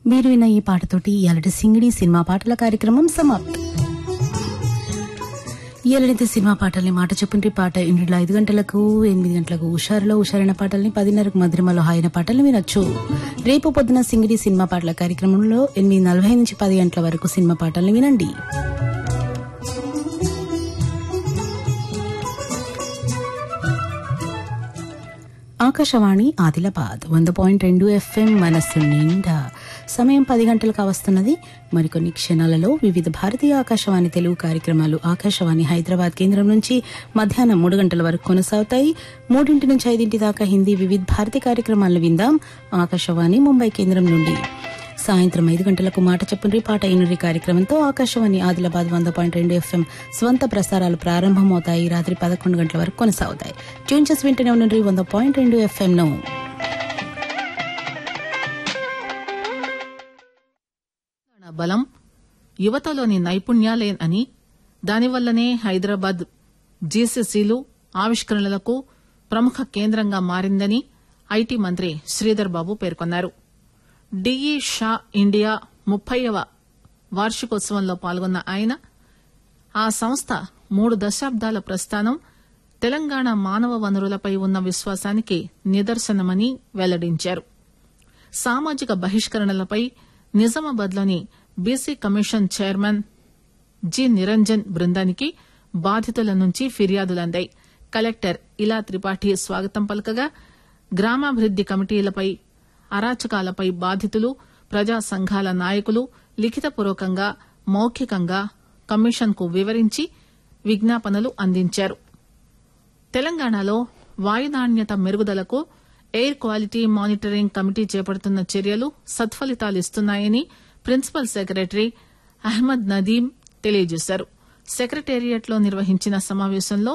మీరు విన్న ఈ పాటతోటి ఇయాలటి సింగిడి సినిమా పాటల కార్యక్రమం సమాప్తం ఇయాలనైతే సినిమా పాటల్ని మాట చెప్పుంటే పాట ఎనిమిదిలో ఐదు గంటలకు ఎనిమిది గంటలకు హుషారులో హుషారైన పాటల్ని పదిన్నరకు మధురిమలో హాయిన పాటల్ని వినొచ్చు రేపు పొద్దున సింగిడి సినిమా పాటల కార్యక్రమంలో ఎనిమిది నలభై నుంచి పది గంటల వరకు సినిమా పాటల్ని వినండి ఆకాశవాణి ఆదిలాబాద్ వంద పాయింట్ రెండు ఎఫ్ఎం మనస్సు నిండా సమయం పది గంటలకు వస్తున్నది మరికొన్ని క్షణాలలో వివిధ భారతీయ ఆకాశవాణి తెలుగు కార్యక్రమాలు ఆకాశవాణి హైదరాబాద్ కేంద్రం నుంచి మధ్యాహ్నం మూడు గంటల వరకు కొనసాగుతాయి మూడింటి నుంచి ఐదింటి దాకా హిందీ వివిధ భారతి కార్యక్రమాలను విందాం ఆకాశవాణి ముంబై కేంద్రం నుండి సాయంత్రం ఐదు గంటలకు మాట చెప్పుండ్రి పాట ఇనురి కార్యక్రమంతో ఆకాశవాణి ఆదిలాబాద్ వంద పాయింట్ రెండు ఎఫ్ఎం స్వంత ప్రసారాలు ప్రారంభమవుతాయి రాత్రి పదకొండు గంటల వరకు కొనసాగుతాయి ట్యూన్ చేసి వింటూనే ఉండండి వంద పాయింట్ రెండు ఎఫ్ఎం ను తెలంగాణ బలం యువతలోని నైపుణ్యాలే అని దానివల్లనే హైదరాబాద్ జీసీసీలు ఆవిష్కరణలకు ప్రముఖ కేంద్రంగా మారిందని ఐటీ మంత్రి శ్రీధర్ బాబు పేర్కొన్నారు డిఈ షా ఇండియా ముప్పైవ వార్షికోత్సవంలో పాల్గొన్న ఆయన ఆ సంస్థ మూడు దశాబ్దాల ప్రస్థానం తెలంగాణ మానవ వనరులపై ఉన్న విశ్వాసానికి నిదర్శనమని వెల్లడించారు సామాజిక బహిష్కరణలపై నిజామాబాద్లోని BC commission chairman G Niranjan బృందానికి బాధితుల నుంచి ఫిర్యాదులందాయి కలెక్టర్ ఇలా త్రిపాఠి స్వాగతం పలకగా గ్రామాభివృద్ది కమిటీలపై అరాచకాలపై బాధితులు ప్రజా సంఘాల నాయకులు లిఖితపూర్వకంగా మౌఖికంగా కమిషన్కు వివరించి విజ్ఞాపనలు అందించారు తెలంగాణలో వాయు నాణ్యత మెరుగుదలకు ఎయిర్ క్వాలిటీ మానిటరింగ్ కమిటీ చేపడుతున్న చర్యలు సత్ఫలితాలిస్తున్నాయని ప్రిన్సిపల్ సెక్రటరీ అహ్మద్ నదీం తెలియజేశారు సెక్రటేరియట్ లో నిర్వహించిన సమావేశంలో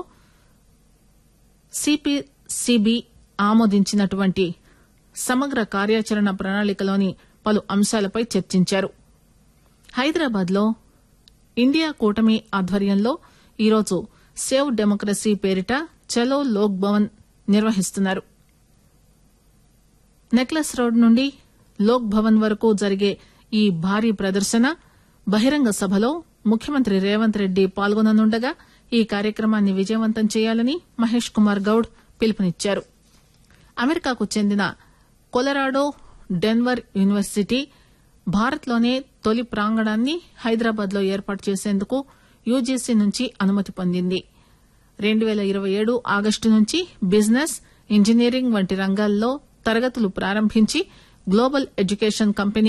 సిపిసిబి ఆమోదించినటువంటి సమగ్ర కార్యాచరణ ప్రణాళికలోని పలు అంశాలపై చర్చించారు హైదరాబాద్ లో ఇండియా కూటమి ఆధ్వర్యంలో ఈరోజు సేవ్ డెమోక్రసీ పేరిట చలో లోక్ భవన్ నిర్వహిస్తున్నారు నెక్లెస్ రోడ్ నుండి లోక్ భవన్ వరకు జరిగే ఈ భారీ ప్రదర్శన బహిరంగ సభలో ముఖ్యమంత్రి రేవంత్ రెడ్డి పాల్గొననుండగా ఈ కార్యక్రమాన్ని విజయవంతం చేయాలని మహేష్ కుమార్ గౌడ్ పిలుపునిచ్చారు అమెరికాకు చెందిన కొలరాడో డెన్వర్ యూనివర్సిటీ భారత్లోనే తొలి ప్రాంగణాన్ని హైదరాబాద్ లో ఏర్పాటు చేసేందుకు యూజీసీ నుంచి అనుమతి పొందింది రెండు పేల ఇరవై ఏడు ఆగస్టు నుంచి బిజినెస్ ఇంజనీరింగ్ వంటి రంగాల్లో తరగతులు ప్రారంభించి గ్లోబల్ ఎడ్యుకేషన్ కంపెనీ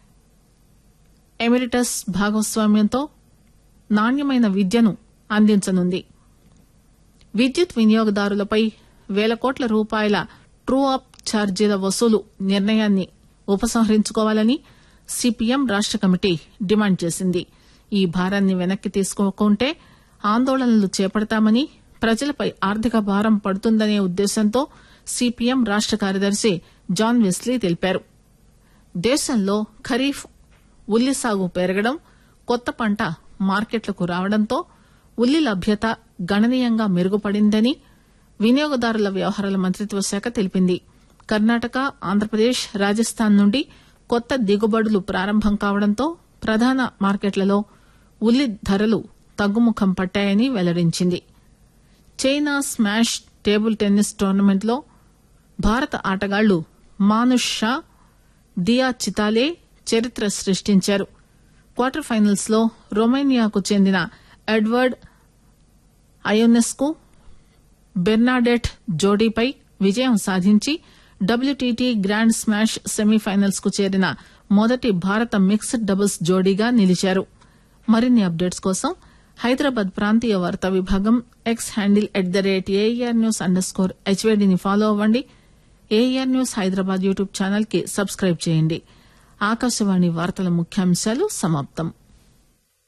ఎమిరిటస్ భాగస్వామ్యంతో నాణ్యమైన విద్యను అందించనుంది విద్యుత్ వినియోగదారులపై వేల కోట్ల రూపాయల ట్రూ అప్ ఛార్జీల వసూలు నిర్ణయాన్ని ఉపసంహరించుకోవాలని సిపిఎం రాష్ట కమిటీ డిమాండ్ చేసింది ఈ భారాన్ని వెనక్కి తీసుకోకుంటే ఆందోళనలు చేపడతామని ప్రజలపై ఆర్థిక భారం పడుతుందనే ఉద్దేశంతో సిపిఎం రాష్ట కార్యదర్శి జాన్ వెస్లీ తెలిపారు దేశంలో ఖరీఫ్ ఉల్లి సాగు పెరగడం కొత్త పంట మార్కెట్లకు రావడంతో ఉల్లి లభ్యత గణనీయంగా మెరుగుపడిందని వినియోగదారుల వ్యవహారాల మంత్రిత్వ శాఖ తెలిపింది కర్ణాటక ఆంధ్రప్రదేశ్ రాజస్థాన్ నుండి కొత్త దిగుబడులు ప్రారంభం కావడంతో ప్రధాన మార్కెట్లలో ఉల్లి ధరలు తగ్గుముఖం పట్టాయని వెల్లడించింది చైనా స్మాష్ టేబుల్ టెన్నిస్ టోర్నమెంట్లో భారత ఆటగాళ్లు మానుష్ షా దియా చితాలే చరిత్ర సృష్టించారు క్వార్టర్ ఫైనల్స్ లో రొమేనియాకు చెందిన ఎడ్వర్డ్ అయోనెస్కు బెర్నాడెట్ జోడీపై విజయం సాధించి డబ్ల్యూటీటీ గ్రాండ్ స్మాష్ సెమీఫైనల్స్ కు చేరిన మొదటి భారత మిక్స్డ్ డబుల్స్ జోడీగా నిలిచారు మరిన్ని అప్డేట్స్ కోసం హైదరాబాద్ ప్రాంతీయ వార్తా విభాగం X handle at the rate A R news underscore స్కోర్ హెచ్వేడిని ఫాలో అవ్వండి A R news Hyderabad YouTube channel కి సబ్స్క్రైబ్ చేయండి ఆకాశవాణి వార్తల ముఖ్యాంశాలు సమాప్తం